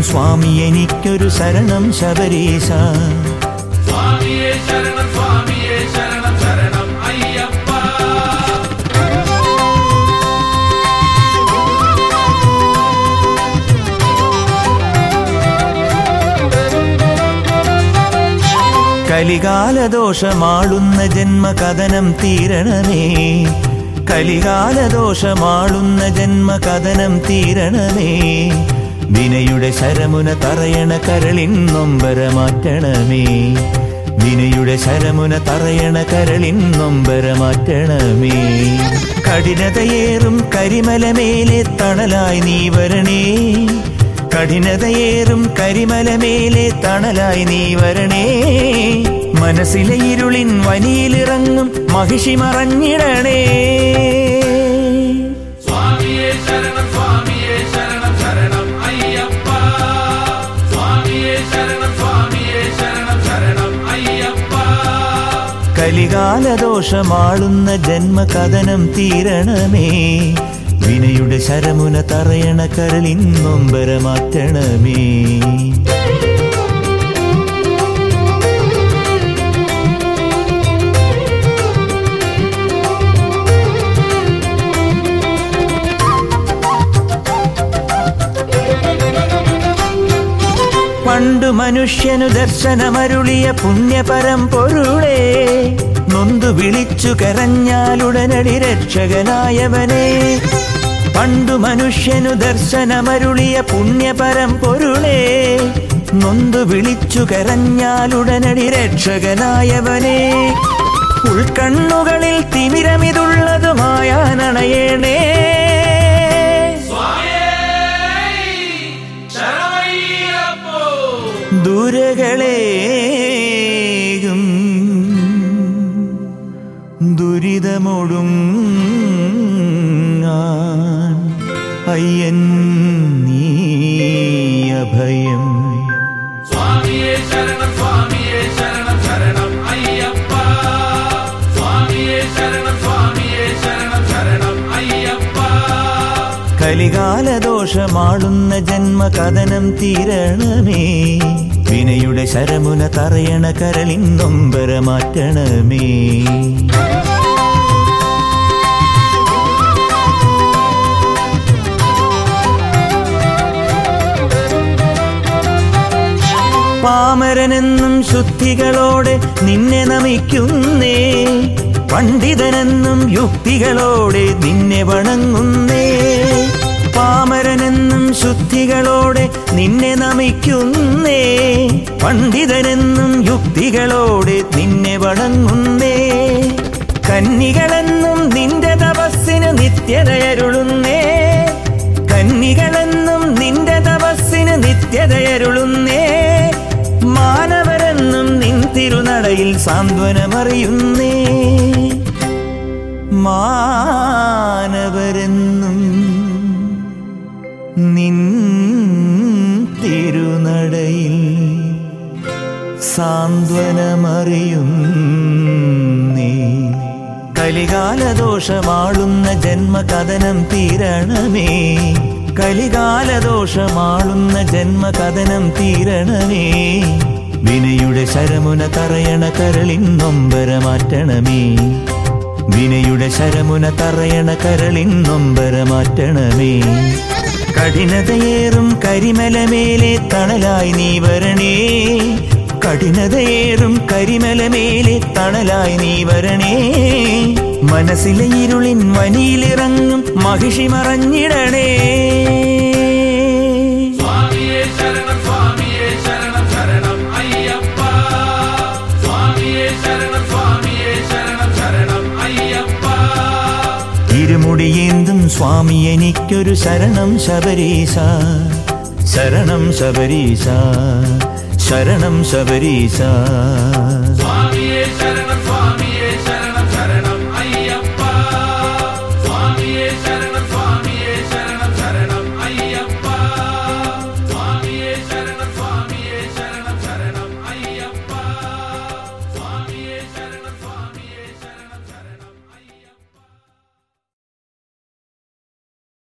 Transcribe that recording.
സ്വാമി എനിക്കൊരു ശരണം ശബരീശ സ്വാമിയേ ശരണം സ്വാമിയേ ശരണം ശരണം അയ്യപ്പ കലികാലദോഷമാളുന്ന ജന്മകഥനം തീരണമേ കലികാലദോഷമാളുന്ന ജന്മകഥനം തീരണമേ വിനയുടെ ശരമുന തറയണ കരളിൻ നൊമ്പര മാറ്റണമേ വിനയുടെ ശരമുന തറയണ കരളിൻ നൊമ്പര മാറ്റണമേ കഠിനതയേറും കരിമലമേലെ തണലായി നീ വരണേ കഠിനതയേറും കരിമലമേലെ തണലായി നീ വരണേ മനസ്സിലെ ഇരുളിൻ വനിയിലിറങ്ങും മഹിഷി മറഞ്ഞിടണേ സ്വാമിയേ ശരണം സ്വാമിയേ ശരണം ശരണം അയ്യപ്പ സ്വാമിയേ ശരണം സ്വാമിയേ ശരണം ശരണം അയ്യപ്പ കലികാലദോഷമാളുന്ന ജന്മകഥനം തീരണമേ വിനയുടെ ശരമുന തറയണ കരളിൻ നൊമ്പര മാറ്റണമേ പണ്ടു മനുഷ്യനു ദർശനമരുളിയ പുണ്യപരം പൊരുളേ നൊന്തു വിളിച്ചു കരഞ്ഞാലുടനടി രക്ഷകനായവനെ പണ്ടു മനുഷ്യനു ദർശനമരുളിയ പുണ്യപരം പൊരുളേ നൊന്തു വിളിച്ചു കരഞ്ഞാലുടനടി രക്ഷകനായവനെ ഉൾക്കണ്ണുകളിൽ തിമിരമിതുള്ളതുമായ നണയേണേ സ്വാമിയേ ശരണമയ്യപ്പോ ദുരകളേകും ദുരിതമൊടുങ്ങാൻ അയ്യൻ നീ അഭയം സ്വാമിയേ ശരണം സ്വാമിയേ ശരണം ശരണം അയ്യപ്പ സ്വാമിയേ ശരണം സ്വാമിയേ ശരണം ശരണം അയ്യപ്പ കലികാലദോഷമാളുന്ന ജന്മകഥനം തീരണമേ വിനയുടെ ശരമുന തറയണ കരളിൻ നൊമ്പര മാറ്റണമേ പാമരനെന്നും ശുദ്ധികളോടെ നിന്നെ നമിക്കുന്നേ പണ്ഡിതനെന്നും യുക്തികളോടെ നിന്നെ വണങ്ങുന്നേ പാമരനെന്നും ശുദ്ധികളോടെ നിന്നെ നമിക്കുന്നേ പണ്ഡിതനെന്നും യുക്തികളോടെ നിന്നെ വണങ്ങുന്നേ കന്നികളെന്നും നിന്റെ തപസ്സിന് നിത്യതയരുളുന്നേ കന്നികളെന്നും നിന്റെ തപസ്സിന് നിത്യതയരുളുന്നേ മാനവരെന്നും നിൻ തിരുനടയിൽ സാന്ത്വനമറിയുന്നേ മാനവരെന്നും നിൻ തിരുനടയിൽ സാന്ത്വനമറിയുന്നേ കലികാലദോഷമാളുന്ന ജന്മകഥനം തീരണമേ കലികാലദോഷമാളുന്ന ജന്മകഥനം തീരണമേ വിനയുടെ ശരമുന തറയണ കരളിൻ നൊമ്പര മാറ്റണമേ വിനയുടെ ശരമുന തറയണ കരളിൻ നൊമ്പര മാറ്റണമേ കഠിനതയേറും കരിമലമേലെ തണലായി നീ വരണേ കഠിനതയേറും കരിമലമേലെ തണലായി നീ വരണേ മനസ്സിലെ ഇരുളിൻ വനിയിലിറങ്ങും മഹിഷി മറഞ്ഞിടണേ സ്വാമിയേ ശരണം സ്വാമിയേ ശരണം ശരണം അയ്യപ്പ സ്വാമിയേ ശരണം സ്വാമിയേ ശരണം ശരണം അയ്യപ്പ ഇരുമുടിയേന്തും സ്വാമി എനിക്കൊരു ശരണം ശബരീശ ശരണം ശബരീശ ശരണം ശബരീശ സ്വാമിയേ ശരണം